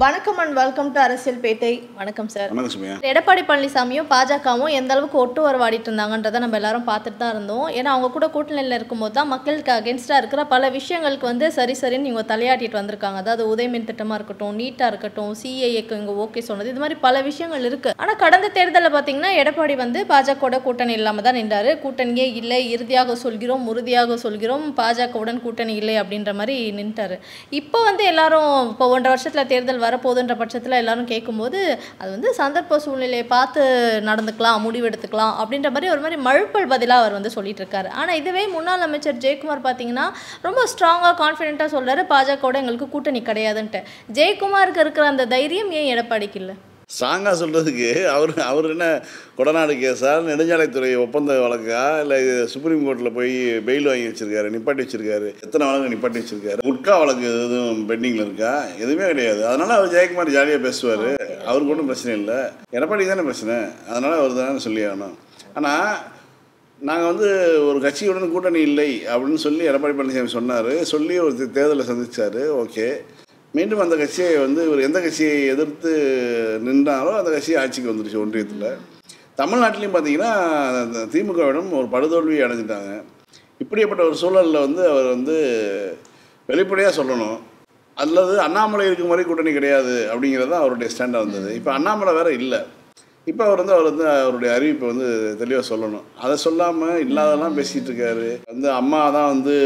வணக்கம் and welcome to அரசியல் பேட்டை வணக்கம் சார் வணக்கம் சுமையா எடப்பாடி பழனிசாமியும் பாஜகவும் எந்த அளவுக்கு ஒட்டு வரவாடிட்டு இருந்தாங்கன்றதை நம்ம எல்லாரும் பார்த்துட்டு தான் இருந்தோம் ஏன்னா அவங்க கூட கூட்டணியில் இருக்கும்போது தான் மக்களுக்கு அகேன்ஸ்டாக இருக்கிற பல விஷயங்களுக்கு வந்து சரி சரின்னு இவங்க தலையாட்டிட்டு வந்திருக்காங்க அதாவது உதயமின் திட்டமாக இருக்கட்டும் நீட்டாக இருக்கட்டும் சிஏஏக்கு இங்கே ஓகே சொன்னது இது மாதிரி பல விஷயங்கள் இருக்குது ஆனால் கடந்த தேர்தலில் பார்த்தீங்கன்னா எடப்பாடி வந்து பாஜகவோட கூட்டணி இல்லாமல் தான் நின்றாரு கூட்டணியே இல்லை இறுதியாக சொல்கிறோம் உறுதியாக சொல்கிறோம் பாஜகவுடன் கூட்டணி இல்லை அப்படின்ற மாதிரி நின்ட்டாரு இப்போ வந்து எல்லாரும் இப்போ ஒன்றரை வருஷத்தில் தேர்தல் வரப்போகுதுன்ற பட்சத்தில் எல்லாரும் கேட்கும்போது அது வந்து சந்தர்ப்ப சூழ்நிலையை பார்த்து நடந்துக்கலாம் முடிவெடுத்துக்கலாம் அப்படின்ற மாதிரி ஒரு மாதிரி மழுப்பல் பதிலாக அவர் வந்து சொல்லிட்டு இருக்காரு ஆனால் இதுவே முன்னாள் அமைச்சர் ஜெயக்குமார் பார்த்தீங்கன்னா ரொம்ப ஸ்ட்ராங்காக கான்ஃபிடென்ட்டாக சொல்றாரு பாஜகவோட எங்களுக்கு கூட்டணி கிடையாதுன்ட்டு ஜெயக்குமாருக்கு இருக்கிற அந்த தைரியம் ஏன் எடப்பாடிக்கு இல்லை சாங்கா சொல்கிறதுக்கு அவர் அவர் என்ன கொடநாடு கேஸா நெடுஞ்சாலைத்துறை ஒப்பந்த வழக்கா இல்லை சுப்ரீம் கோர்ட்டில் போய் பெயில் வாங்கி வச்சிருக்காரு நிப்பாட்டி வச்சிருக்காரு எத்தனை வழக்கு நிப்பாட்டி வச்சிருக்காரு குட்கா வழக்கு எதுவும் பெண்டிங்கில் இருக்கா எதுவுமே கிடையாது அதனால அவர் ஜெயக்குமார் ஜாலியாக பேசுவார் அவருக்கு ஒன்றும் பிரச்சனை இல்லை எடப்பாடி தானே பிரச்சனை அதனால அவர் தானே சொல்லி ஆகணும் ஆனால் நாங்கள் வந்து ஒரு கட்சியுடன் கூட்டணி இல்லை அப்படின்னு சொல்லி எடப்பாடி பழனிசாமி சொன்னார் சொல்லி ஒரு தே- தேர்தலை சந்திச்சார் ஓகே மீண்டும் அந்த கட்சியை வந்து இவர் எந்த கட்சியை எதிர்த்து நின்றாரோ அந்த கட்சி ஆட்சிக்கு வந்துருச்சு ஒன்றியத்தில் தமிழ்நாட்டிலையும் பார்த்தீங்கன்னா அந்த திமுகவிடம் ஒரு படுதோல்வி அடைஞ்சிட்டாங்க இப்படிப்பட்ட ஒரு சூழலில் வந்து அவர் வந்து வெளிப்படையாக சொல்லணும் அல்லது அண்ணாமலை இருக்கும் வரை கூட்டணி கிடையாது அப்படிங்கிறது தான் அவருடைய ஸ்டாண்டாக இருந்தது இப்போ அண்ணாமலை வேற இல்லை இப்போ அவர் வந்து அவர் வந்து அவருடைய அறிவிப்பை வந்து தெளிவாக சொல்லணும் அதை சொல்லாமல் இல்லாதெல்லாம் பேசிகிட்டு இருக்காரு வந்து அம்மா தான் வந்து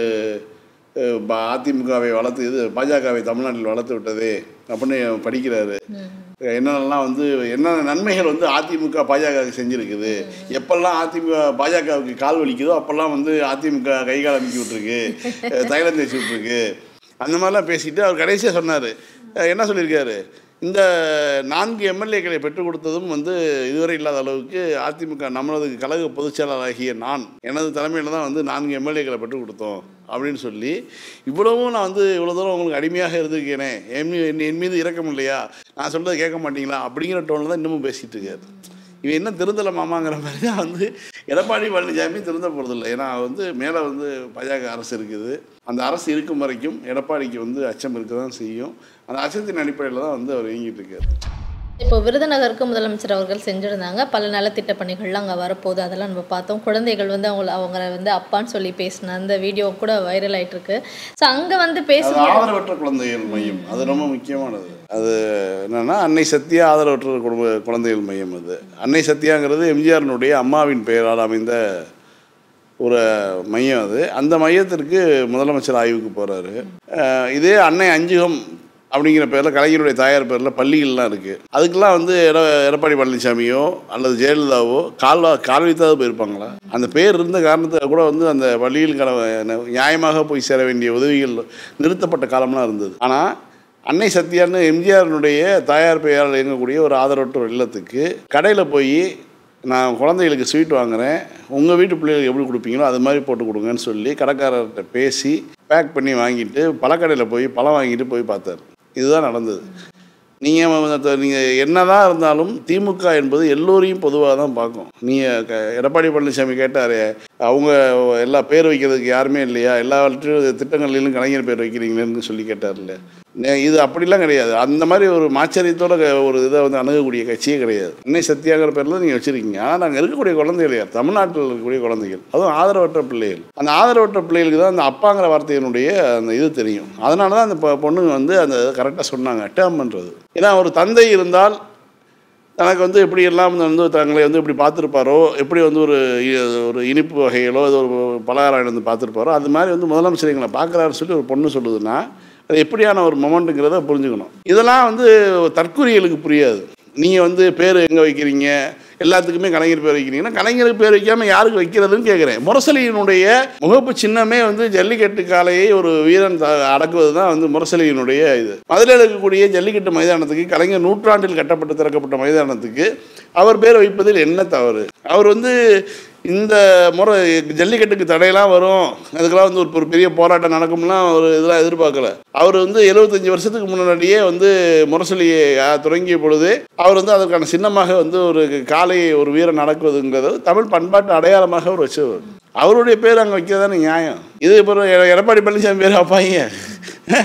அஹ், ப- அதிமுகவை வளர்த்து இது பாஜகவை தமிழ்நாட்டில் வளர்த்து விட்டதே அப்படின்னு படிக்கிறாரு என்னென்னலாம் வந்து என்னென்ன நன்மைகள் வந்து அதிமுக பாஜகவுக்கு செஞ்சுருக்குது எப்பெல்லாம் அதிமுக பாஜகவுக்கு கால் வலிக்குதோ அப்போல்லாம் வந்து அதிமுக கை கால் அமைக்கி விட்ருக்கு அஹ், தைலம் தேய்ச்சி விட்ருக்கு அந்த மாதிரிலாம் பேசிட்டு அவர் கடைசியாக சொன்னார் என்ன சொல்லியிருக்காரு இந்த நான்கு எம்எல்ஏக்களை பெற்றுக் கொடுத்ததும் வந்து இதுவரை இல்லாத அளவுக்கு அதிமுக நம்மளது கழக பொதுச் செயலாளராகிய நான் எனது தலைமையில் தான் வந்து நான்கு எம்எல்ஏக்களை பெற்றுக் கொடுத்தோம் அப்படின்னு சொல்லி இவ்வளவும் நான் வந்து இவ்வளோ தூரம் உங்களுக்கு அடிமையாக இருந்திருக்கேனே என் மீ- என் என் மீது இரக்கம் இல்லையா நான் சொல்கிறத கேட்க மாட்டீங்களா அப்படிங்கிற டோனில் தான் இன்னமும் பேசிகிட்டு இருக்காரு இவன் என்ன திருந்தலை மாமாங்கிற மாதிரி தான் வந்து எடப்பாடி பழனிசாமி திருந்த போகிறதில்ல ஏன்னா வந்து மேலே வந்து பாஜக அரசு இருக்குது அந்த அரசு இருக்கும் வரைக்கும் எடப்பாடிக்கு வந்து அச்சம் இருக்க தான் செய்யும் அந்த அச்சத்தின் அடிப்படையில் தான் வந்து அவர் இயங்கிட்டு இருக்காரு இப்போ விருதுநகருக்கு முதலமைச்சர் அவர்கள் செஞ்சுருந்தாங்க பல நலத்திட்ட பணிகள்லாம் அங்கே வரப்போகுது அதெல்லாம் நம்ம பார்த்தோம் குழந்தைகள் வந்து அவங்கள அவங்க வந்து அப்பான்னு சொல்லி பேசின அந்த வீடியோ கூட வைரல் ஆயிட்டு இருக்கு ஸோ அங்கே வந்து அது பேசும்போது ஆதரவற்ற குழந்தைகள் மையம் அது ரொம்ப முக்கியமானது அது என்னன்னா அன்னை சத்யா ஆதரவற்ற குடும்ப குழந்தைகள் மையம் அது அன்னை சத்யாங்கிறது எம்ஜிஆரினுடைய அம்மாவின் பெயரால் அமைந்த ஒரு மையம் அது அந்த மையத்திற்கு முதலமைச்சர் ஆய்வுக்கு போகிறாரு இதே அன்னை அஞ்சுகம் அப்படிங்கிற பேரில் கலைஞருடைய தாயார் பேரில் பள்ளிகள்லாம் இருக்குது அதுக்கெல்லாம் வந்து எட எடப்பாடி பழனிசாமியோ அல்லது ஜெயலலிதாவோ கால்வா கால் வைத்தாவது போயிருப்பாங்களா அந்த பேர் இருந்த காரணத்தை கூட வந்து அந்த பள்ளிகளுக்கான நியாயமாக போய் சேர வேண்டிய உதவிகள் நிறுத்தப்பட்ட காலம்லாம் இருந்தது ஆனால் அன்னை சத்யான்னு எம்ஜிஆரினுடைய தாயார் பெயரால் இயங்கக்கூடிய ஒரு ஆதரவற்ற இல்லத்துக்கு கடையில் போய் நான் குழந்தைகளுக்கு ஸ்வீட் வாங்குறேன் உங்கள் வீட்டு பிள்ளைகளுக்கு எப்படி கொடுப்பீங்களோ அது மாதிரி போட்டு கொடுங்கன்னு சொல்லி கடைக்காரர்கிட்ட பேசி பேக் பண்ணி வாங்கிட்டு பழக்கடையில் போய் பழம் வாங்கிட்டு போய் பார்த்தாரு இதுதான் நடந்தது நீங்கள் நீங்கள் என்னதான் இருந்தாலும் திமுக என்பது எல்லோரையும் பொதுவாக தான் பார்க்கும் நீங்கள் க எடப்பாடி பழனிசாமி கேட்டார் அவங்க எல்லா பேர் வைக்கிறதுக்கு யாருமே இல்லையா எல்லா திட்டங்களிலும் கலைஞர் பேர் வைக்கிறீங்களேன்னு சொல்லி கேட்டார்ல நே- இது அப்படிலாம் கிடையாது அந்த மாதிரி ஒரு மாச்சரியத்தோட க- ஒரு இதை வந்து அணுகக்கூடிய கட்சியே கிடையாது இன்னை சத்தியாகிற பேரில் நீங்கள் வச்சுருக்கீங்க ஆனால் நாங்கள் இருக்கக்கூடிய குழந்தைகள் யார் தமிழ்நாட்டில் இருக்கக்கூடிய குழந்தைகள் அதுவும் ஆதரவற்ற பிள்ளைகள் அந்த ஆதரவற்ற பிள்ளைகளுக்கு தான் அந்த அப்பாங்கிற வார்த்தையினுடைய அந்த இது தெரியும் அதனால தான் அந்த பொ- பொண்ணுங்க வந்து அந்த கரெக்டாக சொன்னாங்க டேர்ம் பண்ணுறது ஏன்னா ஒரு தந்தை இருந்தால் தனக்கு வந்து எப்படி எல்லாம் வந்து தங்களை வந்து இப்படி பார்த்துருப்பாரோ எப்படி வந்து ஒரு இ- ஒரு இனிப்பு வகைகளோ ஏதோ ஒரு பலகாரம் வந்து பார்த்துருப்பாரோ அது மாதிரி வந்து முதலமைச்சர் எங்களை பார்க்குறாருன்னு சொல்லி ஒரு பொண்ணு சொல்லுதுன்னா அது எப்படியான ஒரு மொமெண்ட்டுங்கிறத புரிஞ்சுக்கணும் இதெல்லாம் வந்து தற்கொலைகளுக்கு புரியாது நீங்கள் வந்து பேர் எங்கே வைக்கிறீங்க எல்லாத்துக்குமே கலைஞர் பேர் வைக்கிறீங்கன்னா கலைஞருக்கு பேர் வைக்காமல் யாருக்கு வைக்கிறதுன்னு கேட்குறேன் முரசலியினுடைய முகப்பு சின்னமே வந்து ஜல்லிக்கட்டு காளையை ஒரு வீரன் த- அடக்குவது தான் வந்து முரசலியினுடைய இது மதுரையில் இருக்கக்கூடிய ஜல்லிக்கட்டு மைதானத்துக்கு கலைஞர் நூற்றாண்டில் கட்டப்பட்டு திறக்கப்பட்ட மைதானத்துக்கு அவர் பேர் வைப்பதில் என்ன தவறு அவர் வந்து இந்த முறை ஜல்லிக்கட்டுக்கு தடையெல்லாம் வரும் அதுக்கெல்லாம் வந்து ஒரு ஒரு பெரிய போராட்டம் நடக்கும்லாம் ஒரு இதெல்லாம் எதிர்பார்க்கல அவர் வந்து எழுபத்தஞ்சு வருஷத்துக்கு முன்னாடியே வந்து முரசொலியை ஆ, தொடங்கிய பொழுது அவர் வந்து அதற்கான சின்னமாக வந்து ஒரு காளையை ஒரு வீரன் நடக்குவதுங்கிறது தமிழ் பண்பாட்டு அடையாளமாக அவர் வச்சவர் அவருடைய பேர் அங்கே வைக்கிறதானே நியாயம் இது இப்போ எடப்பாடி பழனிசாமி பேர் வைப்பாங்க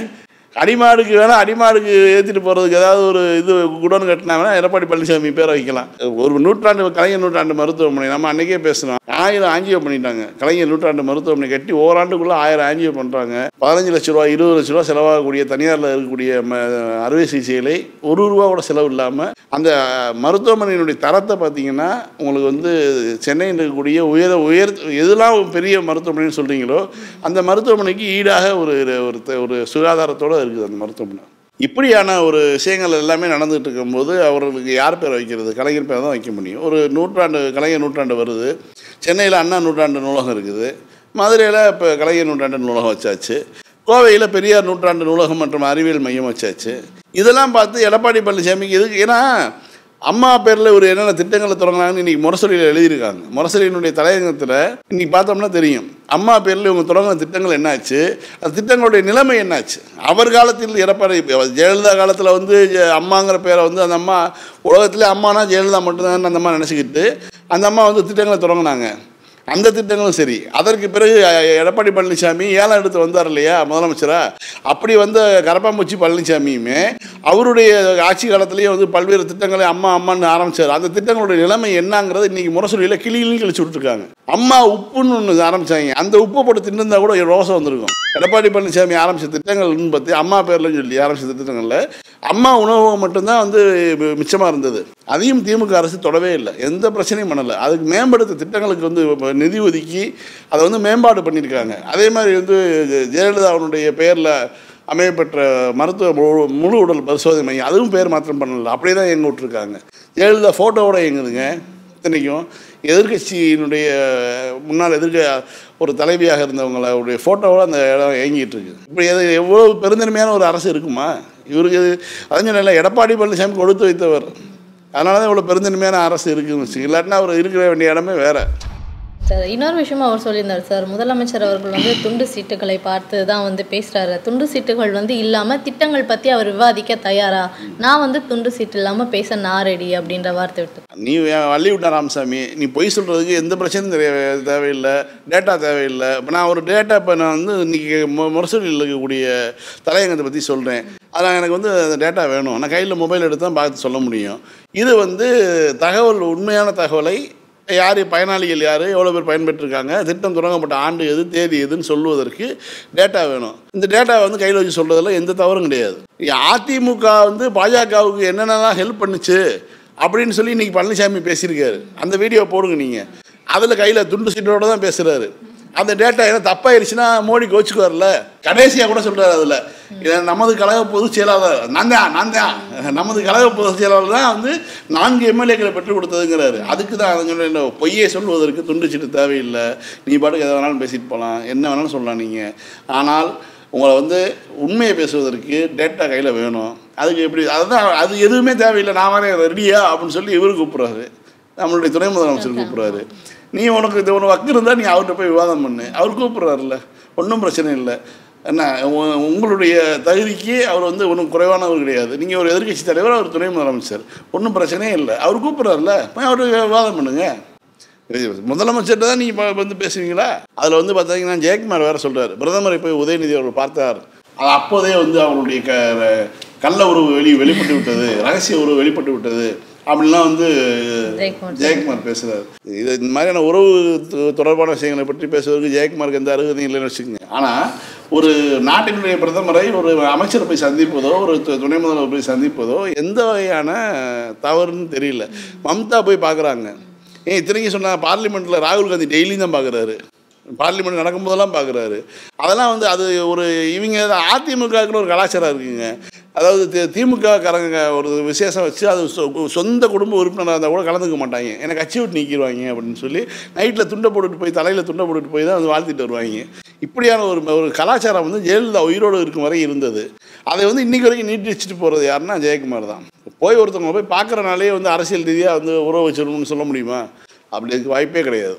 அடிமாடுக்கு வேணால் அடிமாடுக்கு ஏற்றிட்டு போகிறதுக்கு ஏதாவது ஒரு இது குடோன் கட்டினாங்கன்னா எடப்பாடி பழனிசாமி பேரை வைக்கலாம் ஒரு நூற்றாண்டு கலைஞர் நூற்றாண்டு மருத்துவமனை நம்ம அன்றைக்கே பேசணும் ஆயிரம் ஆஞ்சியோ பண்ணிட்டாங்க கலைஞர் நூற்றாண்டு மருத்துவமனை கட்டி ஓராண்டுக்குள்ளே ஆயிரம் ஆஞ்சியோ பண்ணுறாங்க பதினஞ்சு லட்ச ரூபா இருபது லட்ச ரூபா செலவாகக்கூடிய தனியாரில் இருக்கக்கூடிய ம அறுவை சிகிச்சைகளை ஒரு ரூபா கூட செலவு இல்லாமல் அந்த மருத்துவமனையினுடைய தரத்தை பார்த்தீங்கன்னா உங்களுக்கு வந்து சென்னையில் இருக்கக்கூடிய உயர உயர் எதெல்லாம் பெரிய மருத்துவமனைன்னு சொல்கிறீங்களோ அந்த மருத்துவமனைக்கு ஈடாக ஒரு ஒரு ஒரு சுகாதாரத்தோடு இருக்குது அந்த மருத்துவமனை இப்படியான ஒரு விஷயங்கள் எல்லாமே நடந்துகிட்டு இருக்கும்போது அவர்களுக்கு யார் பேர் வைக்கிறது கலைஞர் பேர் தான் வைக்க முடியும் ஒரு நூற்றாண்டு கலைஞர் நூற்றாண்டு வருது சென்னையில் அண்ணா நூற்றாண்டு நூலகம் இருக்குது மதுரையில் இப்போ கலைஞர் நூற்றாண்டு நூலகம் வச்சாச்சு கோவையில் பெரியார் நூற்றாண்டு நூலகம் மற்றும் அறிவியல் மையம் வச்சாச்சு இதெல்லாம் பார்த்து எடப்பாடி பழனிசாமிக்கு இதுக்கு ஏன்னா அம்மா பேரில் ஒரு என்னென்ன திட்டங்களை தொடங்கினாங்கன்னு இன்றைக்கி முரசொலியில் எழுதியிருக்காங்க முரசொலியினுடைய தலையங்கத்தில் இன்றைக்கி பார்த்தோம்னா தெரியும் அம்மா பேரில் இவங்க தொடங்கின திட்டங்கள் என்னாச்சு அந்த திட்டங்களுடைய நிலைமை என்னாச்சு அவர் காலத்தில் எடப்பாடி ஜெயலலிதா காலத்தில் வந்து ஜெ- அம்மாங்கிற பேரை வந்து அந்த அம்மா உலகத்திலே அம்மானா ஜெயலலிதா மட்டும்தான் அந்த அம்மா நினச்சிக்கிட்டு அந்த அம்மா வந்து திட்டங்களை தொடங்கினாங்க அந்த திட்டங்களும் சரி அதற்கு பிறகு அஹ், எடப்பாடி பழனிசாமி ஏழாம் எடுத்து வந்தார் இல்லையா முதலமைச்சரா அப்படி வந்த கரப்பாம்பூச்சி பழனிசாமியுமே அவருடைய ஆட்சி காலத்திலேயே வந்து பல்வேறு திட்டங்களை அம்மா அம்மான்னு ஆரம்பிச்சார் அந்த திட்டங்களுடைய நிலைமை என்னங்கிறது இன்னைக்கு முரசொலியில் கிளியிலும் கழிச்சு விட்டுருக்காங்க அம்மா உப்புன்னு ஒன்று ஆரம்பிச்சாங்க அந்த உப்பை போட்டு தின்னுருந்தா கூட ரோசம் வந்திருக்கும் எடப்பாடி பழனிசாமி ஆரம்பித்த திட்டங்கள்னு பார்த்து அம்மா பேர்லன்னு சொல்லி ஆரம்பித்த திட்டங்களில் அம்மா உணவகம் மட்டும்தான் வந்து மிச்சமாக இருந்தது அதையும் திமுக அரசு தொடவே இல்லை எந்த பிரச்சனையும் பண்ணலை அதுக்கு மேம்படுத்த திட்டங்களுக்கு வந்து இப்ப நிதி ஒதுக்கி அதை வந்து மேம்பாடு பண்ணியிருக்காங்க அதே மாதிரி வந்து ஜெயலலிதாவுடைய பெயரில் அமையப்பெற்ற மருத்துவ முழு முழு உடல் பரிசோதனை மையம் அதுவும் பேர் மாற்றம் பண்ணல அப்படியே தான் இயங்க விட்ருக்காங்க ஜெயலலிதா ஃபோட்டோவோட இயங்குதுங்க இத்தனைக்கும் எதிர்க்கட்சியினுடைய முன்னாள் எதிர்க்க ஒரு தலைவியாக இருந்தவங்களுடைய ஃபோட்டோவோட அந்த இடம் இயங்கிட்டு இருக்கு இப்படி எது எவ்வளோ பெருந்தன்மையான ஒரு அரசு இருக்குமா இவருக்கு இது அதான் சொன்னேன்ல எடப்பாடி பழனிசாமி கொடுத்து வைத்தவர் அதனால தான் இவ்வளோ பெருந்தன்மையான அரசு இருக்குன்னு வச்சுங்க இல்லாட்டினா அவர் இருக்கிற வேண்டிய இடமே வேறு சார் இன்னொரு விஷயமா அவர் சொல்லியிருந்தார் சார் முதலமைச்சர் அவர்கள் வந்து துண்டு சீட்டுகளை பார்த்து தான் வந்து பேசுகிறாரு துண்டு சீட்டுகள் வந்து இல்லாமல் திட்டங்கள் பற்றி அவர் விவாதிக்க தயாரா நான் வந்து துண்டு சீட்டு இல்லாமல் பேச நான் ரெடி அப்படின்ற வார்த்தை விட்டு நீ ஏன் வள்ளி விட்ட ராமசாமி நீ பொய் சொல்கிறதுக்கு எந்த பிரச்சனையும் தெரிய தேவையில்லை டேட்டா தேவையில்லை இப்போ நான் ஒரு டேட்டா இப்போ நான் வந்து இன்றைக்கி மு முரசொலியில் இருக்கக்கூடிய தலையங்கத்தை பற்றி சொல்கிறேன் அதில் எனக்கு வந்து அந்த டேட்டா வேணும் நான் கையில் மொபைல் எடுத்து தான் பார்த்து சொல்ல முடியும் இது வந்து தகவல் உண்மையான தகவலை யார் பயனாளிகள் யார் எவ்வளோ பேர் பயன்பெற்றிருக்காங்க திட்டம் தொடங்கப்பட்ட ஆண்டு எது தேதி எதுன்னு சொல்லுவதற்கு டேட்டா வேணும் இந்த டேட்டா வந்து கையில் வச்சு சொல்கிறதுல எந்த தவறும் கிடையாது அதிமுக வந்து பாஜகவுக்கு என்னென்னலாம் ஹெல்ப் பண்ணுச்சு அப்படின்னு சொல்லி இன்னைக்கு பழனிசாமி பேசியிருக்காரு அந்த வீடியோ போடுங்க நீங்கள் அதில் கையில் துண்டு சீட்டோட தான் பேசுகிறாரு அந்த டேட்டா என்ன தப்பாயிருச்சுன்னா மோடி கோச்சுக்குவார்ல கடைசியாக கூட சொல்கிறார் அதில் இதை நமது கழக பொதுச் செயலாளர் நான் தான் நான் தான் நமது கழக பொதுச் செயலாளர் தான் வந்து நான்கு எம்எல்ஏக்களை பெற்றுக் கொடுத்ததுங்கிறாரு அதுக்கு தான் அதை சொன்ன பொய்யை சொல்வதற்கு துண்டு சீட்டு தேவையில்லை நீ பாட்டுக்கு எதை வேணாலும் பேசிட்டு போகலாம் என்ன வேணாலும் சொல்லலாம் நீங்கள் ஆனால் உங்களை வந்து உண்மையை பேசுவதற்கு டேட்டா கையில் வேணும் அதுக்கு எப்படி அதுதான் அது எதுவுமே தேவையில்லை நான் வரேன் ரெடியா அப்படின்னு சொல்லி இவரு கூப்பிட்றாரு நம்மளுடைய துணை முதலமைச்சர் கூப்பிட்றாரு நீ உனக்கு இது உனக்கு வக்கு இருந்தால் நீ அவர்கிட்ட போய் விவாதம் பண்ணு அவர் கூப்பிட்றாருல்ல ஒன்றும் பிரச்சனை இல்லை என்ன உ- உங்களுடைய தகுதிக்கு அவர் வந்து ஒன்றும் குறைவானவர் கிடையாது நீங்கள் ஒரு எதிர்க்கட்சி தலைவர் அவர் துணை முதலமைச்சர் ஒன்றும் பிரச்சனையே இல்லை அவர் கூப்பிட்றாருல போய் அவர் விவாதம் பண்ணுங்க முதலமைச்சர்கிட்ட தான் நீங்கள் வந்து பேசுவீங்களா அதில் வந்து பார்த்தீங்கன்னா ஜெயக்குமார் வேற சொல்றாரு பிரதமரை போய் உதயநிதி அவர்கள் பார்த்தார் அது அப்போதே வந்து அவருடைய க கள்ள உறவு வெளி வெளிப்பட்டு விட்டது ரகசிய உறவு வெளிப்பட்டு விட்டது அப்படின்லாம் வந்து ஜெயக்குமார் ஜெயக்குமார் பேசுறாரு இது இந்த மாதிரியான உறவு தொ- தொடர்பான விஷயங்களை பற்றி பேசுவதற்கு ஜெயக்குமாருக்கு எந்த அருகதையும் இல்லைன்னு வச்சுக்கோங்க ஆனால் ஒரு நாட்டினுடைய பிரதமரை ஒரு அமைச்சர் போய் சந்திப்பதோ ஒரு து- துணை முதல்வர் போய் சந்திப்பதோ எந்த வகையான தவறுன்னு தெரியல மம்தா போய் பார்க்குறாங்க ஏன் இத்தனைக்கும் சொன்னா பார்லிமெண்ட்டில் ராகுல் காந்தி டெய்லியும் தான் பார்க்குறாரு பார்லிமெண்ட் நடக்கும்போதெல்லாம் பார்க்குறாரு அதெல்லாம் வந்து அது ஒரு இவங்க அதிமுகக்குன்னு ஒரு கலாச்சாரம் இருக்குங்க அதாவது தி- திமுக காரங்க ஒரு விசேஷம் வச்சு அது சொ- சொந்த குடும்ப உறுப்பினராக இருந்தால் கூட கலந்துக்க மாட்டாங்க என்னை கட்சி விட்டு நீக்கிடுவாங்க அப்படின்னு சொல்லி நைட்டில் துண்டை போட்டுட்டு போய் தலையில் துண்டை போட்டுட்டு போய் தான் வந்து வாழ்த்திட்டு வருவாங்க இப்படியான ஒரு ஒரு கலாச்சாரம் வந்து ஜெயலலிதா உயிரோடு இருக்கும் வரை இருந்தது அதை வந்து இன்னைக்கு வரைக்கும் நீட்டிச்சுட்டு போகிறது யாருன்னா ஜெயக்குமார் தான் போய் ஒருத்தவங்க போய் பார்க்குறனாலே வந்து அரசியல் ரீதியாக வந்து உறவு வச்சிடணும்னு சொல்ல முடியுமா அப்படி அதுக்கு வாய்ப்பே கிடையாது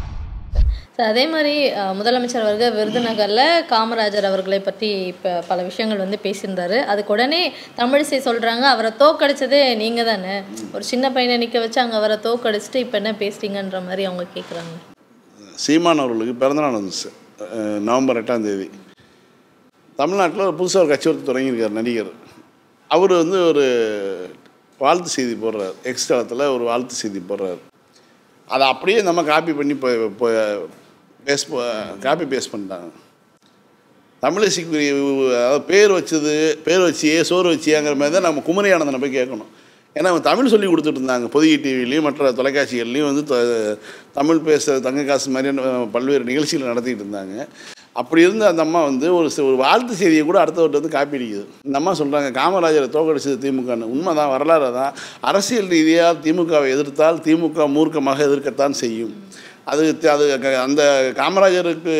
சார் அதே மாதிரி அஹ், முதலமைச்சர் அவர்கள் விருதுநகரில் காமராஜர் அவர்களை பற்றி இப்போ பல விஷயங்கள் வந்து பேசியிருந்தாரு அதுக்கு உடனே தமிழிசை சொல்கிறாங்க அவரை தோக்கடிச்சதே நீங்கள் தானே ஒரு சின்ன பையனை நிற்க வச்சு அங்கே அவரை தோக்கடிச்சிட்டு இப்போ என்ன பேசுறீங்கன்ற மாதிரி அவங்க கேட்குறாங்க சீமான் அவர்களுக்கு பிறந்தநாள் வந்துச்சு அஹ் நவம்பர் எட்டாம் தேதி தமிழ்நாட்டில் ஒரு புதுசாக ஒரு கட்சி ஒருத்தர் தொடங்கியிருக்கார் நடிகர் அவர் வந்து ஒரு வாழ்த்து செய்தி போடுறார் எக்ஸ் தளத்தில் ஒரு வாழ்த்து செய்தி போடுறார் அதை அப்படியே நம்ம காப்பி பண்ணி இப்போ இப்போ பேஸ் காப்பி பேஸ்ட் பண்ணிட்டாங்க தமிழிசைக்குரிய அதாவது பேர் வச்சது பேர் வச்சியே சோறு வச்சியாங்கிற மாதிரி தான் நம்ம குமரி ஆனந்தனை போய் கேட்கணும் ஏன்னா அவங்க தமிழ் சொல்லி கொடுத்துட்டு இருந்தாங்க பொதிகை டிவிலையும் மற்ற தொலைக்காட்சிகள்லையும் வந்து த- தமிழ் பேச தங்க காசு மாதிரியான அஹ், பல்வேறு நிகழ்ச்சிகள் நடத்திட்டு இருந்தாங்க அப்படி இருந்த அந்த அம்மா வந்து ஒரு சி- ஒரு வாழ்த்து செய்தியை கூட அடுத்தவர்கிட்ட வந்து காப்பி அடிக்குது இந்த அம்மா சொல்கிறாங்க காமராஜரை தோக்கடிச்சது திமுகன்னு உண்மைதான் வரலாறு தான் அரசியல் ரீதியாக திமுகவை எதிர்த்தால் திமுக மூர்க்கமாக எதிர்க்கத்தான் செய்யும் அது த- அது க- அந்த காமராஜருக்கு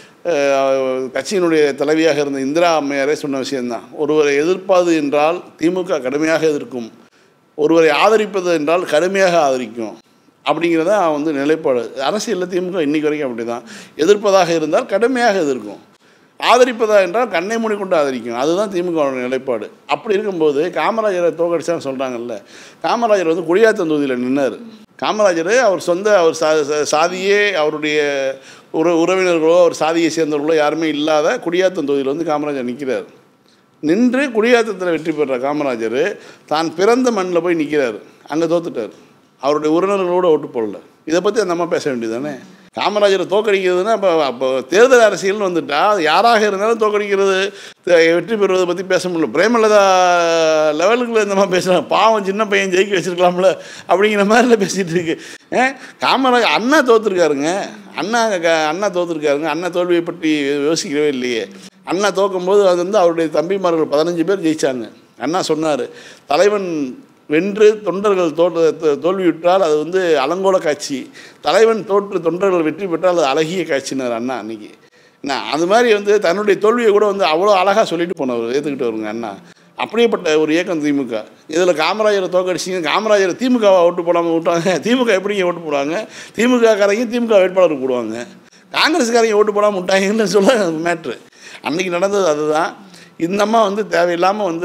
அஹ், கட்சியினுடைய தலைவியாக இருந்த இந்திரா அம்மையாரே சொன்ன விஷயம்தான் ஒருவரை எதிர்ப்பாது என்றால் திமுக கடுமையாக எதிர்க்கும் ஒருவரை ஆதரிப்பது என்றால் கடுமையாக ஆதரிக்கும் அப்படிங்கிறத அவன் வந்து நிலைப்பாடு அரசியலில் திமுக இன்னைக்கு வரைக்கும் அப்படி தான் எதிர்ப்பதாக இருந்தால் கடுமையாக எதிர்க்கும் ஆதரிப்பதா என்றால் கண்ணை மூடிக்கொண்டு ஆதரிக்கும் அதுதான் திமுகவோட நிலைப்பாடு அப்படி இருக்கும்போது காமராஜரை தோக்கடிச்சான்னு சொல்கிறாங்கல்ல காமராஜர் வந்து குடியாத்தந்தொகுதியில் நின்னார் காமராஜர் அவர் சொந்த அவர் சா சா- சாதியே அவருடைய உற உறவினர்களோ அவர் சாதியை சேர்ந்தவர்களோ யாருமே இல்லாத குடியாத்தந்தொகுதியில் வந்து காமராஜர் நிற்கிறார் நின்று குடியாத்தத்தில் வெற்றி பெற்ற காமராஜர் தான் பிறந்த மண்ணில் போய் நிற்கிறார் அங்கே தோத்துட்டார் அவருடைய உறவினர்களோட ஓட்டு போடல இதை பற்றி அந்த அம்மா பேச வேண்டியதானே காமராஜரை தோக்கடிக்கிறதுனா அப்போ அப்போ தேர்தல் அரசியல்னு வந்துட்டா அது யாராக இருந்தாலும் தோக்கடிக்கிறது த- வெற்றி பெறுவதை பற்றி பேச முடியல பிரேமலதா லெவலுக்குள்ள இந்த மாதிரி பேசுகிறாங்க பாவம் சின்ன பையன் ஜெயிக்க வச்சிருக்கலாம்ல அப்படிங்கிற மாதிரில பேசிகிட்டு இருக்கு ஏ காமராஜ் அண்ணா தோத்துருக்காருங்க அண்ணா க- அண்ணா தோத்துருக்காருங்க அண்ணா தோல்வியை பற்றி யோசிக்கவே இல்லையே அண்ணா தோக்கும்போது அது வந்து அவருடைய தம்பிமார்கள் பதினஞ்சு பேர் ஜெயிச்சாங்க அண்ணா சொன்னார் தலைவன் வென்று தொண்டர்கள் தோற்று தோ- தோல்வியுற்றால் அது வந்து அலங்கோல காட்சி தலைவன் தோற்று தொண்டர்கள் வெற்றி பெற்றால் அது அழகிய காட்சினார் அண்ணா அன்னைக்கு என்ன அது மாதிரி வந்து தன்னுடைய தோல்வியை கூட வந்து அவ்வளோ அழகாக சொல்லிட்டு போனவர் ஏற்றுக்கிட்டு வருங்க அண்ணா அப்படியேப்பட்ட ஒரு இயக்கம் திமுக இதில் காமராஜரை தோக்கடிச்சிங்க காமராஜரை திமுகவை ஓட்டு போடாமல் விட்டாங்க திமுக எப்படிங்க ஓட்டு போடுவாங்க திமுக காரங்க திமுக வேட்பாளருக்கு போடுவாங்க காங்கிரஸ்காரங்க ஓட்டு போடாமல் விட்டாங்கன்னு சொல்ல மேட்ரு அன்னைக்கு நடந்தது அதுதான் இந்த அம்மா வந்து தேவையில்லாமல் வந்து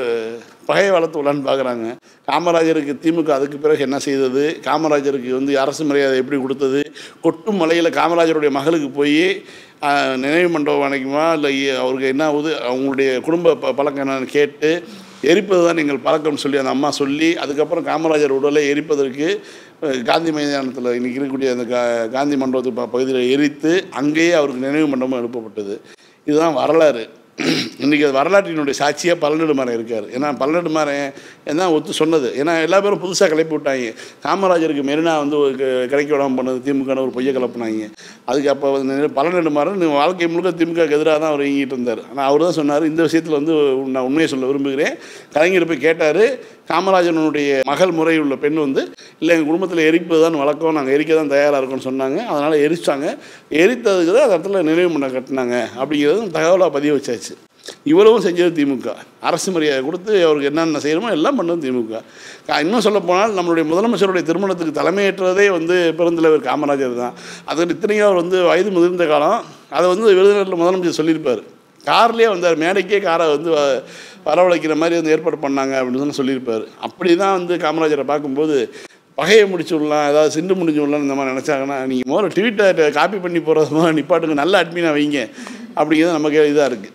பகையை வளர்த்து விடலான்னு பார்க்குறாங்க காமராஜருக்கு திமுக அதுக்கு பிறகு என்ன செய்தது காமராஜருக்கு வந்து அரசு மரியாதை எப்படி கொடுத்தது கொட்டும் மலையில் காமராஜருடைய மகளுக்கு போய் ஆஹ், நினைவு மண்டபம் அணைக்குமா இல்லை அவருக்கு என்ன ஆகுது அவங்களுடைய குடும்ப ப பழக்கம் என்னன்னு கேட்டு எரிப்பது தான் நீங்கள் பழக்கம்னு சொல்லி அந்த அம்மா சொல்லி அதுக்கப்புறம் காமராஜர் உடலை எரிப்பதற்கு அஹ், காந்தி மைதானத்தில் இன்றைக்கி இருக்கக்கூடிய அந்த கா காந்தி மண்டபத்து ப- பகுதியில் எரித்து அங்கேயே அவருக்கு நினைவு மண்டபம் எழுப்பப்பட்டது இதுதான் வரலாறு இன்றைக்கி அது வரலாற்றினுடைய சாட்சியாக பழநெடுமாறன் இருக்கார் ஏன்னா பழநெடுமாறன் என்ன ஒத்து சொன்னது ஏன்னா எல்லா பேரும் புதுசாக கிளப்பி விட்டாங்க காமராஜருக்கு மெரினா வந்து ஒரு க- கிடைக்க விடாமல் பண்ணது திமுக ஒரு பொய்யை கிளப்புனாங்க அதுக்கு அப்போ வந்து பழநெடுமாறன் நீ வாழ்க்கை முழுக்க திமுக எதிராக தான் அவர் இயங்கிட்டு இருந்தார் ஆனால் அவர் தான் சொன்னார் இந்த விஷயத்தில் வந்து நான் உண்மையை சொல்ல விரும்புகிறேன் கலைஞர் போய் கேட்டார் காமராஜனுடைய மகள் முறை உள்ள பெண் வந்து இல்லை எங்கள் குடும்பத்தில் எரிப்பது தான் வழக்கம் நாங்கள் எரிக்க தான் தயாராக இருக்கோம்னு சொன்னாங்க அதனால் எரிச்சாங்க எரித்ததுக்கு தான் அந்த இடத்துல நினைவு மண்டபம் கட்டினாங்க அப்படிங்கிறது தகவலாக பதிய வச்சாச்சு இவ்வளவும் செஞ்சது திமுக அரசு மரியாதை கொடுத்து அவருக்கு என்னென்ன செய்யணுமோ எல்லாம் பண்ணது திமுக கா- இன்னும் சொல்ல போனால் நம்மளுடைய முதலமைச்சருடைய திருமணத்துக்கு தலைமையேற்றதே வந்து பெருந்தலைவர் காமராஜர் தான் அது இத்தனையும் அவர் வந்து வயது முதிர்ந்த காலம் அதை வந்து விருதுநகரில் முதலமைச்சர் சொல்லியிருப்பார் கார்லேயே வந்தார் மேடைக்கே காரை வந்து வ- வரவழைக்கிற மாதிரி வந்து ஏற்பாடு பண்ணாங்க அப்படின்னு சொல்லி சொல்லியிருப்பார் அப்படி தான் வந்து காமராஜரை பார்க்கும்போது பகையை முடிச்சு விடலாம் ஏதாவது சிண்டு முடிச்சு விடலாம் இந்த மாதிரி நினச்சாங்கன்னா நீங்கள் முதல்ல ட்விட்டர் காப்பி பண்ணி போகிறது மாதிரி நிப்பாட்டுங்க நல்ல அட்மினாக வைங்க அப்படிங்கிறது நமக்கு இதாக இருக்குது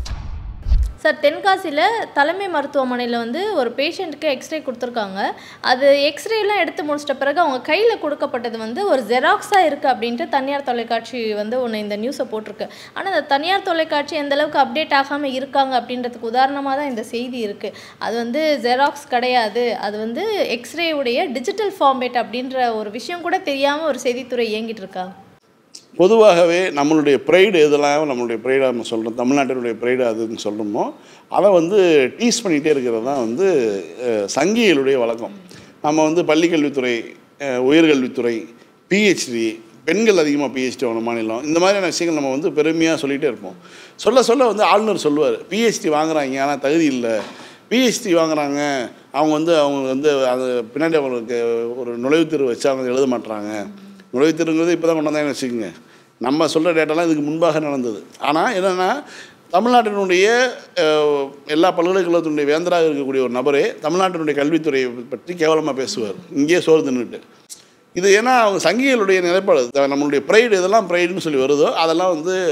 சார் தென்காசியில் தலைமை மருத்துவமனையில் வந்து ஒரு பேஷண்ட்டுக்கு எக்ஸ்ரே கொடுத்துருக்காங்க அது எக்ஸ்ரேலாம் எடுத்து முடிச்சிட்ட பிறகு அவங்க கையில் கொடுக்கப்பட்டது வந்து ஒரு ஜெராக்ஸாக இருக்குது அப்படின்ட்டு தனியார் தொலைக்காட்சி வந்து ஒன்று இந்த நியூஸை போட்டிருக்கு ஆனால் இந்த தனியார் தொலைக்காட்சி எந்த அளவுக்கு அப்டேட் ஆகாமல் இருக்காங்க அப்படின்றதுக்கு உதாரணமாக தான் இந்த செய்தி இருக்குது அது வந்து ஜெராக்ஸ் கிடையாது அது வந்து எக்ஸ்ரே உடைய டிஜிட்டல் ஃபார்மேட் அப்படின்ற ஒரு விஷயம் கூட தெரியாமல் ஒரு செய்தித்துறை இயங்கிட்டு இருக்காங்க பொதுவாகவே நம்மளுடைய ப்ரைடு எதெல்லாம் நம்மளுடைய ப்ரைடாக நம்ம சொல்கிறோம் தமிழ்நாட்டினுடைய ப்ரைடு அதுன்னு சொல்கிறோமோ அதை வந்து டீஸ் பண்ணிகிட்டே இருக்கிறது தான் வந்து அஹ், சங்கிகளுடைய வழக்கம் நம்ம வந்து பள்ளிக்கல்வித்துறை அஹ், உயர்கல்வித்துறை பிஹெச்டி பெண்கள் அதிகமாக பிஹெச்டி ஆகணும் மாநிலம் இந்த மாதிரியான விஷயங்கள் நம்ம வந்து பெருமையாக சொல்லிகிட்டே இருப்போம் சொல்ல சொல்ல வந்து ஆளுநர் சொல்லுவார் பிஹெச்டி வாங்குறாங்க ஆனால் தகுதி இல்லை பிஹெச்டி வாங்குறாங்க அவங்க வந்து அவங்க வந்து அது பின்னாடி அவங்களுக்கு ஒரு நுழைவுத்தேர்வு வச்சு அவங்க எழுத மாட்றாங்க நுழைவுத்தேர்வுங்கிறது இப்போ தான் கொண்டு வந்தாங்கன்னு வச்சுக்கோங்க நம்ம சொல்கிற டேட்டாலாம் இதுக்கு முன்பாக நடந்தது ஆனால் என்னென்னா தமிழ்நாட்டினுடைய அஹ், எல்லா பல்கலைக்கழகத்தினுடைய வேந்தராக இருக்கக்கூடிய ஒரு நபரே தமிழ்நாட்டினுடைய கல்வித்துறையை பற்றி கேவலமாக பேசுவார் இங்கேயே சோறு தின்னுட்டு இது ஏன்னா அவங்க சங்கிகளுடைய நிலைப்பாடு த- நம்மளுடைய ப்ரைடு இதெல்லாம் ப்ரைடுன்னு சொல்லி வருதோ அதெல்லாம் வந்து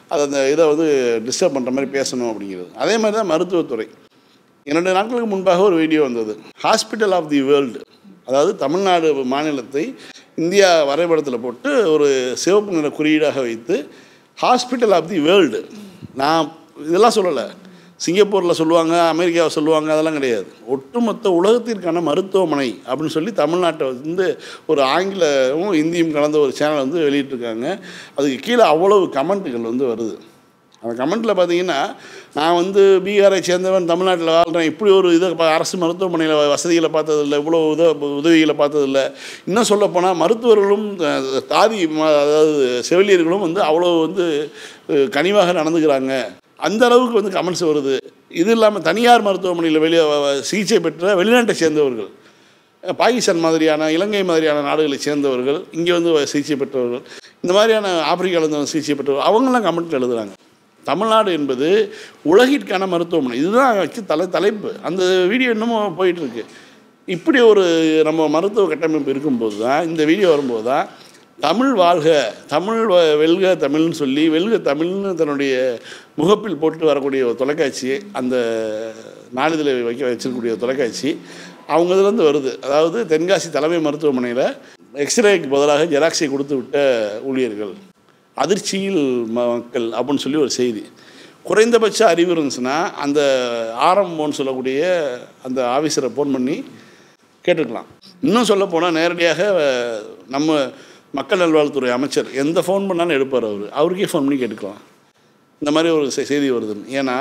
அது அந்த இதை வந்து டிஸ்டர்ப் பண்ணுற மாதிரி பேசணும் அப்படிங்கிறது அதே மாதிரி தான் மருத்துவத்துறை இரண்டு நாட்களுக்கு முன்பாக ஒரு வீடியோ வந்தது ஹாஸ்பிட்டல் ஆஃப் தி வேர்ல்டு அதாவது தமிழ்நாடு மாநிலத்தை இந்தியா வரைபடத்தில் போட்டு ஒரு சிவப்பு நிற குறியீடாக வைத்து ஹாஸ்பிட்டல் ஆஃப் தி வேர்ல்டு நான் இதெல்லாம் சொல்லலை சிங்கப்பூரில் சொல்லுவாங்க அமெரிக்காவை சொல்லுவாங்க அதெல்லாம் கிடையாது ஒட்டுமொத்த உலகத்திற்கான மருத்துவமனை அப்படின்னு சொல்லி தமிழ்நாட்டை வந்து ஒரு ஆங்கிலமும் இந்தியும் கலந்த ஒரு சேனல் வந்து வெளியிட்டிருக்காங்க அதுக்கு கீழே அவ்வளவு கமெண்ட்டுகள் வந்து வருது அந்த கமெண்ட்டில் பார்த்தீங்கன்னா நான் வந்து பீகாரை சேர்ந்தவன் தமிழ்நாட்டில் வாழ்கிறேன் இப்படி ஒரு இதை ப- அரசு மருத்துவமனையில் வசதிகளை பார்த்ததில்ல இவ்வளோ உத உதவிகளை பார்த்ததில்ல இன்னும் சொல்லப்போனால் மருத்துவர்களும் அஹ், தாதி ம- அதாவது செவிலியர்களும் வந்து அவ்வளோ வந்து அஹ், கனிவாக நடந்துக்கிறாங்க அந்த அளவுக்கு வந்து கமெண்ட்ஸ் வருது இது இல்லாமல் தனியார் மருத்துவமனையில் வெளியே வ- வ- சிகிச்சை பெற்ற வெளிநாட்டை சேர்ந்தவர்கள் பாகிஸ்தான் மாதிரியான இலங்கை மாதிரியான நாடுகளை சேர்ந்தவர்கள் இங்கே வந்து சிகிச்சை பெற்றவர்கள் இந்த மாதிரியான ஆப்பிரிக்காவில் வந்து சிகிச்சை பெற்றவர்கள் அவங்கெல்லாம் கமெண்ட் எழுதுகிறாங்க தமிழ்நாடு என்பது உலகிற்கான மருத்துவமனை இதுதான் வச்சு தலை தலைப்பு அந்த வீடியோ இன்னமும் போயிட்டுருக்கு இப்படி ஒரு நம்ம மருத்துவ கட்டமைப்பு இருக்கும்போது தான் இந்த வீடியோ வரும்போது தான் தமிழ் வாழ்க தமிழ் வ- வெல்க தமிழ்னு சொல்லி வெல்க தமிழ்னு தன்னுடைய முகப்பில் போட்டு வரக்கூடிய ஒரு தொலைக்காட்சி அந்த நாளிதழை வைக்க வச்சிருக்கக்கூடிய ஒரு தொலைக்காட்சி அவங்க இதுலேருந்து வருது அதாவது தென்காசி தலைமை மருத்துவமனையில் எக்ஸ்ரேக்கு பதிலாக ஜெராக்ஸை கொடுத்து விட்ட ஊழியர்கள் அதிர்ச்சியில் ம- மக்கள் அப்படின்னு சொல்லி ஒரு செய்தி குறைந்தபட்ச அறிவு இருந்துச்சுன்னா அந்த ஆரம்பம்னு சொல்லக்கூடிய அந்த ஆஃபீஸரை ஃபோன் பண்ணி கேட்டுக்கலாம் இன்னும் சொல்ல போனால் நேரடியாக அஹ், நம்ம மக்கள் நல்வாழ்வுத்துறை அமைச்சர் எந்த ஃபோன் பண்ணாலும் எடுப்பார் அவர் அவருக்கே ஃபோன் பண்ணி கேட்டுக்கலாம் இந்த மாதிரி ஒரு செ- செய்தி வருதுன்னு ஏன்னா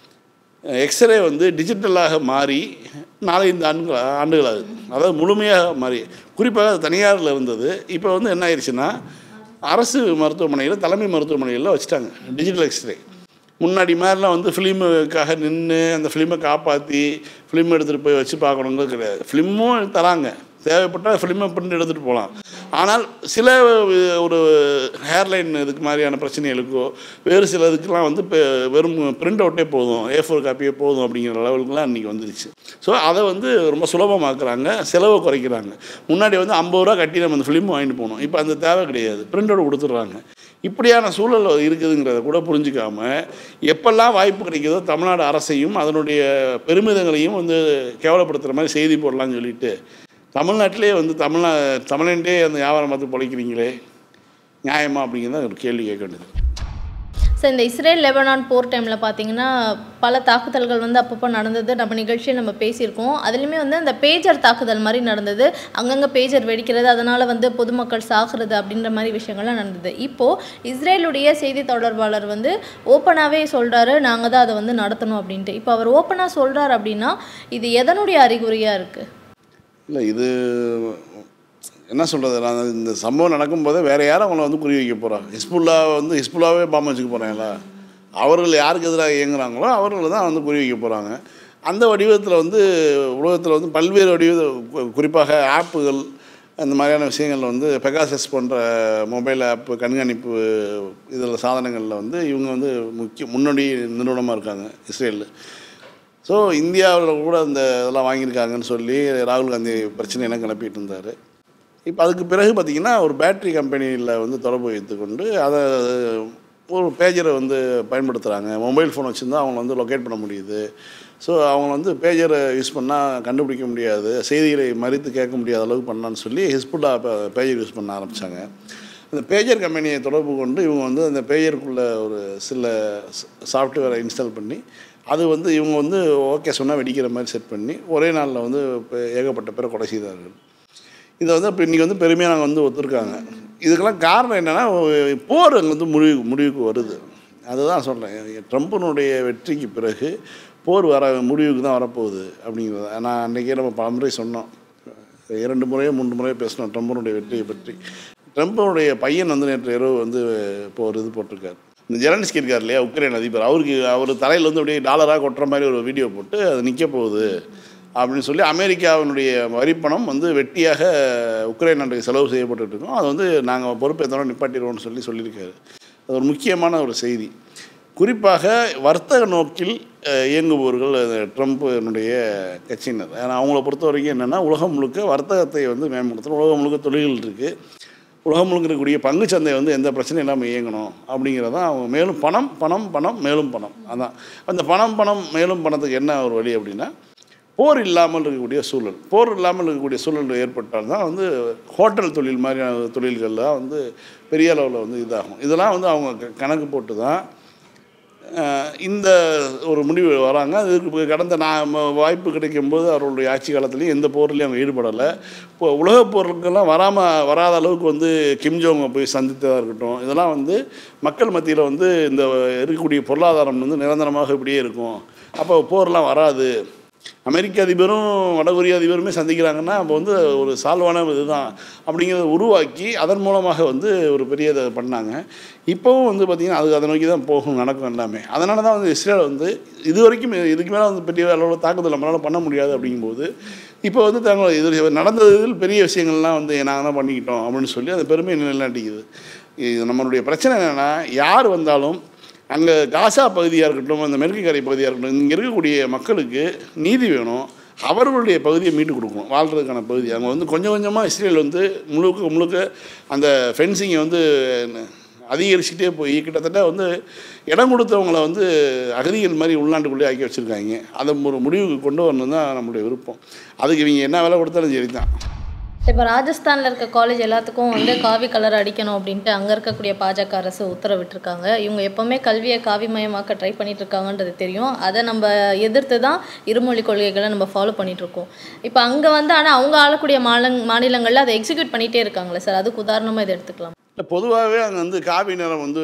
எக்ஸ்ரே வந்து டிஜிட்டலாக மாறி நாலஞ்சு ஆண்டுகள் ஆண்டுகள் ஆகுது அதாவது முழுமையாக மாறி குறிப்பாக அது தனியாரில் இருந்தது இப்போ வந்து என்ன ஆயிடுச்சுன்னா அரசு மருத்துவமனையில் தலைமை மருத்துவமனையில் வச்சுட்டாங்க டிஜிட்டல் எக்ஸ்ரே முன்னாடி மாதிரிலாம் வந்து ஃபிலிமுக்காக நின்று அந்த ஃபிலிமை காப்பாற்றி ஃபிலிம் எடுத்துகிட்டு போய் வச்சு பார்க்கணுங்கிறது கிடையாது ஃபிலிமும் தராங்க தேவைப்பட்டால் ஃபிலிமை பிரிண்ட் எடுத்துகிட்டு போகலாம் ஆனால் சில அஹ், ஒரு ஹேர்லைன் இதுக்கு மாதிரியான பிரச்சனைகளுக்கோ வேறு சில இதுக்கெல்லாம் வந்து இப்போ வெறும் பிரிண்ட் அவுட்டே போதும் ஏ ஃபோர் காப்பியே போதும் அப்படிங்கிற லெவலுக்குலாம் இன்றைக்கி வந்துருச்சு ஸோ அதை வந்து ரொம்ப சுலபமாக்குறாங்க செலவை குறைக்கிறாங்க முன்னாடி வந்து ஐம்பது ரூபா கட்டி நம்ம அந்த ஃபிலிம் வாங்கிட்டு போகணும் இப்போ அந்த தேவை கிடையாது பிரிண்ட் அவுட் கொடுத்துட்றாங்க இப்படியான சூழல் இருக்குதுங்கிறத கூட புரிஞ்சுக்காம எப்பெல்லாம் வாய்ப்பு கிடைக்குதோ தமிழ்நாடு அரசையும் அதனுடைய பெருமிதங்களையும் வந்து கேவலப்படுத்துகிற மாதிரி செய்தி போடலாம்னு சொல்லிட்டு தமிழ்நாட்டிலே வந்து தமிழ்நா தமிழ்நாட்டே அந்த வியாபாரம் பார்த்து பொழைக்கிறீங்களே நியாயமா அப்படிங்கிறத ஒரு கேள்வி கேட்க வேண்டியது ஸோ இந்த இஸ்ரேல் லெபனான் போர் டைமில் பார்த்தீங்கன்னா பல தாக்குதல்கள் வந்து அப்பப்போ நடந்தது நம்ம நிகழ்ச்சியில் நம்ம பேசியிருக்கோம் அதுலேயுமே வந்து அந்த பேஜர் தாக்குதல் மாதிரி நடந்தது அங்கங்கே பேஜர் வெடிக்கிறது அதனால் வந்து பொதுமக்கள் சாகுறது அப்படின்ற மாதிரி விஷயங்கள்லாம் நடந்தது இப்போது இஸ்ரேலுடைய செய்தி தொடர்பாளர் வந்து ஓப்பனாகவே சொல்கிறாரு நாங்கள் தான் அதை வந்து நடத்தணும் அப்படின்ட்டு இப்போ அவர் ஓப்பனாக சொல்கிறார் அப்படின்னா இது எதனுடைய அறிகுறியாக இருக்குது இல்லை இது என்ன சொல்கிறது நான் இந்த சம்பவம் நடக்கும்போதே வேறு யாரும் அவங்கள வந்து குறி வைக்க போகிறாங்க ஹிஸ்புல்லா வந்து ஹிஸ்புல்லாவே பாம்பு வச்சுக்க போகிறாங்களா அவர்கள் யாருக்கு எதிராக இயங்குறாங்களோ அவர்களை தான் வந்து குறி வைக்க போகிறாங்க அந்த வடிவத்தில் வந்து உலகத்தில் வந்து பல்வேறு வடிவ கு- குறிப்பாக ஆப்புகள் அந்த மாதிரியான விஷயங்கள் வந்து பெகாசஸ் போன்ற மொபைல் ஆப்பு கண்காணிப்பு இதில் சாதனங்களில் வந்து இவங்க வந்து முக்கிய முன்னோடி நிறுவனமாக இருக்காங்க இஸ்ரேலில் ஸோ இந்தியாவில் கூட அந்த இதெல்லாம் வாங்கியிருக்காங்கன்னு சொல்லி ராகுல் காந்தி பிரச்சனையெல்லாம் கிளப்பிட்டு இருந்தார் இப்போ அதுக்கு பிறகு பார்த்திங்கன்னா ஒரு பேட்டரி கம்பெனியில் வந்து தொடர்பு வைத்துக்கொண்டு அதை ஒரு பேஜரை வந்து பயன்படுத்துகிறாங்க மொபைல் ஃபோன் வச்சுருந்தா அவங்க வந்து லொக்கேட் பண்ண முடியுது ஸோ அவங்க வந்து பேஜரை யூஸ் பண்ணால் கண்டுபிடிக்க முடியாது செய்திகளை மறித்து கேட்க முடியாத அளவுக்கு பண்ணலான்னு சொல்லி ஹிஸ்புல்லா பேஜர் யூஸ் பண்ண ஆரம்பித்தாங்க அந்த பேஜர் கம்பெனியை தொடர்பு கொண்டு இவங்க வந்து அந்த பேஜருக்குள்ளே ஒரு சில சாஃப்ட்வேரை இன்ஸ்டால் பண்ணி அது வந்து இவங்க வந்து ஓகே சொன்னால் வெடிக்கிற மாதிரி செட் பண்ணி ஒரே நாளில் வந்து இப்போ ஏகப்பட்ட பேரை கொலை செய்தார்கள் இதை வந்து இப்போ இன்றைக்கி வந்து பெருமையாக நாங்கள் வந்து ஒத்துருக்காங்க இதுக்கெல்லாம் காரணம் என்னென்னா போர் அங்கே வந்து முடிவு முடிவுக்கு வருது அதுதான் சொல்கிறேன் ட்ரம்ப்பினுடைய வெற்றிக்கு பிறகு போர் வர முடிவுக்கு தான் வரப்போகுது அப்படிங்கிறது நான் அன்றைக்கே நம்ம பல முறை சொன்னோம் இரண்டு முறையோ மூன்று முறையோ பேசினோம் ட்ரம்ப்பினுடைய வெற்றியை பற்றி ட்ரம்ப்பினுடைய பையன் வந்து நேற்று இரவு வந்து இப்போ ஒரு இது போட்டிருக்காரு இந்த ஜெலன்ஸ்கி இருக்கார் இல்லையா உக்ரைன் அதிபர் அவருக்கு அவர் தலையில் வந்து அப்படியே டாலராக கொட்டுற மாதிரி ஒரு வீடியோ போட்டு அது நிற்க போகுது அப்படின்னு சொல்லி அமெரிக்காவினுடைய வரிப்பணம் வந்து வெட்டியாக உக்ரைன் நாட்டுக்கு செலவு செய்யப்பட்டுட்டு இருக்கோம் அது வந்து நாங்கள் பொறுப்பேற்றோம் நிப்பாட்டிடுவோம்னு சொல்லி சொல்லியிருக்காரு அது ஒரு முக்கியமான ஒரு செய்தி குறிப்பாக வர்த்தக நோக்கில் அஹ், இயங்குபவர்கள் அது ட்ரம்ப்பினுடைய கட்சியினர் ஏன்னா அவங்கள பொறுத்த வரைக்கும் என்னென்னா உலகம் முழுக்க வர்த்தகத்தை வந்து மேம்படுத்தணும் உலகம் முழுக்க தொழில்கள் இருக்குது உலகம் முழுக்க இருக்கக்கூடிய பங்கு சந்தை வந்து எந்த பிரச்சனையும் இல்லாமல் இயங்கணும் அப்படிங்கிறதான் அவங்க மேலும் பணம் பணம் பணம் மேலும் பணம் அதான் அந்த பணம் பணம் மேலும் பணத்துக்கு என்ன ஒரு வழி அப்படின்னா போர் இல்லாமல் இருக்கக்கூடிய சூழல் போர் இல்லாமல் இருக்கக்கூடிய சூழல் ஏற்பட்டால் தான் வந்து ஹோட்டல் தொழில் மாதிரியான தொழில்கள்லாம் வந்து பெரிய அளவில் வந்து இதாகும் இதெல்லாம் வந்து அவங்க க- கணக்கு போட்டு தான் அஹ், இந்த ஒரு முடிவு வராங்க அதுக்கு கடந்த நான் ம- வாய்ப்பு கிடைக்கும்போது அவர்களுடைய ஆட்சி காலத்துலேயும் எந்த போர்லையும் அவங்க ஈடுபடலை இப்போ உலகப் போர்களுக்கெல்லாம் வராமல் வராத அளவுக்கு வந்து கிம் ஜோங்கை போய் சந்தித்ததாக இருக்கட்டும் இதெல்லாம் வந்து மக்கள் மத்தியில் வந்து இந்த இருக்கக்கூடிய பொருளாதாரம் வந்து நிரந்தரமாக இப்படியே இருக்கும் அப்போ போர்லாம் வராது அமெரிக்க அதிபரும் வடகொரிய அதிபருமே சந்திக்கிறாங்கன்னா அப்போ வந்து ஒரு சால்வான இதுதான் அப்படிங்கிறத உருவாக்கி அதன் மூலமாக வந்து ஒரு பெரிய இதை பண்ணாங்க இப்போவும் வந்து பார்த்திங்கன்னா அது அதை நோக்கி தான் போகும் நடக்கும் எல்லாமே அதனால தான் வந்து இஸ்ரேல் வந்து இது வரைக்கும் இதுக்கு மேலே வந்து பெரிய அளவில் தாக்குதல் நம்மளால் பண்ண முடியாது அப்படிங்கும்போது இப்போ வந்து தங்கள் இது நடந்ததில் பெரிய விஷயங்கள்லாம் வந்து நாங்கள் தான் பண்ணிக்கிட்டோம் அப்படின்னு சொல்லி அந்த பெருமையை நிலைநாட்டிக்குது இது நம்மளுடைய பிரச்சனை என்னென்னா யார் வந்தாலும் அங்கே காசா பகுதியாக இருக்கட்டும் அந்த மேற்கு கரை பகுதியாக இருக்கட்டும் இங்கே இருக்கக்கூடிய மக்களுக்கு நீதி வேணும் அவர்களுடைய பகுதியை மீட்டு கொடுக்கணும் வாழ்கிறதுக்கான பகுதி அங்கே வந்து கொஞ்சம் கொஞ்சமாக இஸ்ரேல் வந்து முழுக்க முழுக்க அந்த ஃபென்சிங்கை வந்து அதிகரிச்சுட்டே போய் கிட்டத்தட்ட வந்து இடம் கொடுத்தவங்கள வந்து அகதிகள் மாதிரி உள்நாட்டுக்குள்ளே ஆக்கி வச்சுருக்காங்க அதை ஒரு முடிவுக்கு கொண்டு வரணும் தான் நம்மளுடைய விருப்பம் அதுக்கு இவங்க என்ன விலை கொடுத்தாலும் சரி தான் இப்போ ராஜஸ்தானில் இருக்க காலேஜ் எல்லாத்துக்கும் வந்து காவி கலர் அடிக்கணும் அப்படின்ட்டு அங்கே இருக்கக்கூடிய பாஜக அரசு உத்தரவிட்டிருக்காங்க இவங்க எப்போவுமே கல்வியை காவிமயமாக்க ட்ரை பண்ணிட்டு இருக்காங்கன்றது தெரியும் அதை நம்ம எதிர்த்து தான் இருமொழி கொள்கைகளை நம்ம ஃபாலோ பண்ணிட்டு இருக்கோம் இப்போ அங்கே வந்து ஆனால் அவங்க ஆளக்கூடிய மாநில மாநிலங்களில் அதை எக்ஸிக்யூட் பண்ணிகிட்டே இருக்காங்களே சார் அதுக்கு உதாரணமாக இதை எடுத்துக்கலாம் இல்லை பொதுவாகவே அங்கே வந்து காவி நிறம் வந்து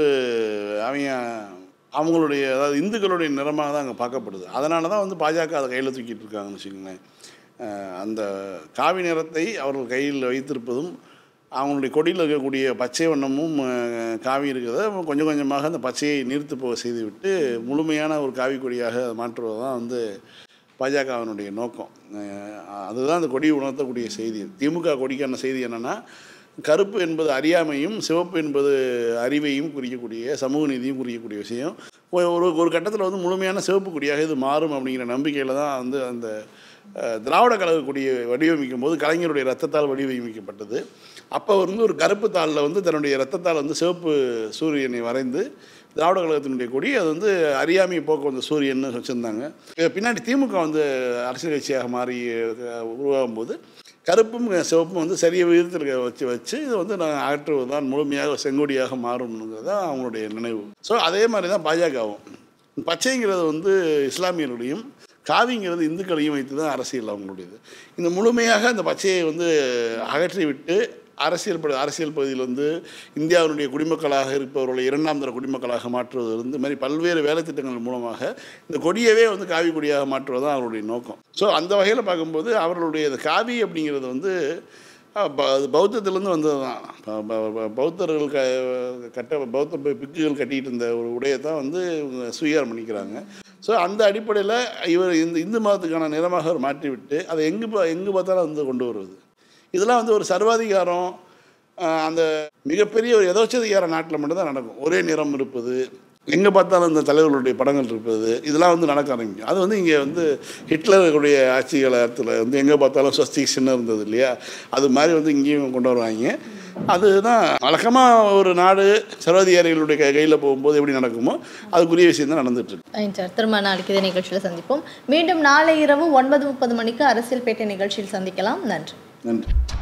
அவங்க அவங்களுடைய அதாவது இந்துக்களுடைய நிறமாக தான் அங்கே பார்க்கப்படுது அதனால தான் வந்து பாஜக அதை கையில் தூக்கிட்டு இருக்காங்கன்னு வச்சுக்கோங்களேன் அஹ் அந்த காவி நிறத்தை அவர்கள் கையில் வைத்திருப்பதும் அவங்களுடைய கொடியில் இருக்கக்கூடிய பச்சை வண்ணமும் அஹ், காவி இருக்கிறத கொஞ்சம் கொஞ்சமாக அந்த பச்சையை நீர்த்து போக செய்துவிட்டு முழுமையான ஒரு காவி கொடியாக அதை மாற்றுவது தான் வந்து பாஜகவினுடைய நோக்கம் அஹ் அதுதான் அந்த கொடி உணர்த்தக்கூடிய செய்தி திமுக கொடிக்கான செய்தி என்னென்னா கருப்பு என்பது அறியாமையும் சிவப்பு என்பது அறிவையும் குறிக்கக்கூடிய சமூக நீதியும் குறிக்கக்கூடிய விஷயம் ஒரு ஒரு- ஒரு கட்டத்தில் வந்து முழுமையான சிவப்பு கொடியாக இது மாறும் அப்படிங்கிற நம்பிக்கையில் தான் வந்து அந்த அஹ், திராவிட கழக கொடியை வடிவமைக்கும் போது கலைஞருடைய ரத்தத்தால் வடிவமைக்கப்பட்டது அப்போ வந்து ஒரு கருப்பு தாளில் வந்து தன்னுடைய ரத்தத்தால் வந்து சிவப்பு சூரியனை வரைந்து திராவிட கழகத்தினுடைய கொடி அது வந்து அறியாமை போக்க வந்த சூரியன் வச்சுருந்தாங்க பின்னாடி திமுக வந்து அரசியல் கட்சியாக மாறி அஹ், உருவாகும் போது கருப்பும் சிவப்பும் வந்து சரிய விகிதத்தில் வச்சு வச்சு இதை வந்து நான் அகற்றுவது தான் முழுமையாக செங்கொடியாக மாறணுங்கிறது தான் அவங்களுடைய நினைவு ஸோ அதே மாதிரி தான் பாஜகவும் பச்சைங்கிறது வந்து இஸ்லாமியர்களுடையும் காவிங்கிறது இந்துக்களையும் வைத்து தான் அரசியல் அவங்களுடையது இந்த முழுமையாக அந்த பச்சையை வந்து அகற்றி விட்டு அரசியல் ப அரசியல் பகுதியில் வந்து இந்தியாவினுடைய குடிமக்களாக இருப்பவர்களை இரண்டாம் தர குடிமக்களாக மாற்றுவது வந்து இந்த மாதிரி பல்வேறு வேலை திட்டங்கள் மூலமாக இந்த கொடியவே வந்து காவி கொடியாக மாற்றுவது தான் அவருடைய நோக்கம் ஸோ அந்த வகையில் பார்க்கும்போது அவர்களுடைய இந்த காவி அப்படிங்கிறது வந்து அஹ், ப- அது பௌத்தத்திலேருந்து வந்தது தான் ப- ப- ப- பௌத்தர்கள் க கட்ட பௌத்த பி- பிக்குகள் கட்டிட்டு இருந்த ஒரு உடையை தான் வந்து இவங்க சுவீகாரம் பண்ணிக்கிறாங்க ஸோ அந்த அடிப்படையில் இவர் இந்த இந்து மதத்துக்கான நிறமாக அவர் மாற்றிவிட்டு அதை எங்கு பா- எங்கு பார்த்தாலும் வந்து கொண்டு வருவது இதெல்லாம் வந்து ஒரு சர்வாதிகாரம் ஆஹ், அந்த மிகப்பெரிய ஒரு எதோச்சதிகார நாட்டில் மட்டும்தான் நடக்கும் ஒரே நிறம் இருப்பது எங்கே பார்த்தாலும் இந்த தலைவர்களுடைய படங்கள் இருப்பது இதெல்லாம் வந்து நடக்க ஆரம்பிக்கும் அது வந்து இங்கே வந்து ஹிட்லருடைய ஆட்சி காலத்தில் வந்து எங்கே பார்த்தாலும் ஸ்வஸ்திக் சின்னம் இருந்தது இல்லையா அது மாதிரி வந்து இங்கேயும் கொண்டு வருவாங்க அதுதான் வழக்கமாக ஒரு நாடு சர்வாதிகாரிகளுடைய கை கையில் போகும்போது எப்படி நடக்குமோ அதுக்குரிய விஷயம் தான் நடந்துட்டு இருக்கு ஃபைன் சார் திரும்ப நாளைக்கு இதே நிகழ்ச்சியில் சந்திப்போம் மீண்டும் நாளை இரவு ஒன்பது முப்பது மணிக்கு அரசியல் பேட்டை நிகழ்ச்சியில் சந்திக்கலாம் நன்றி நன்றி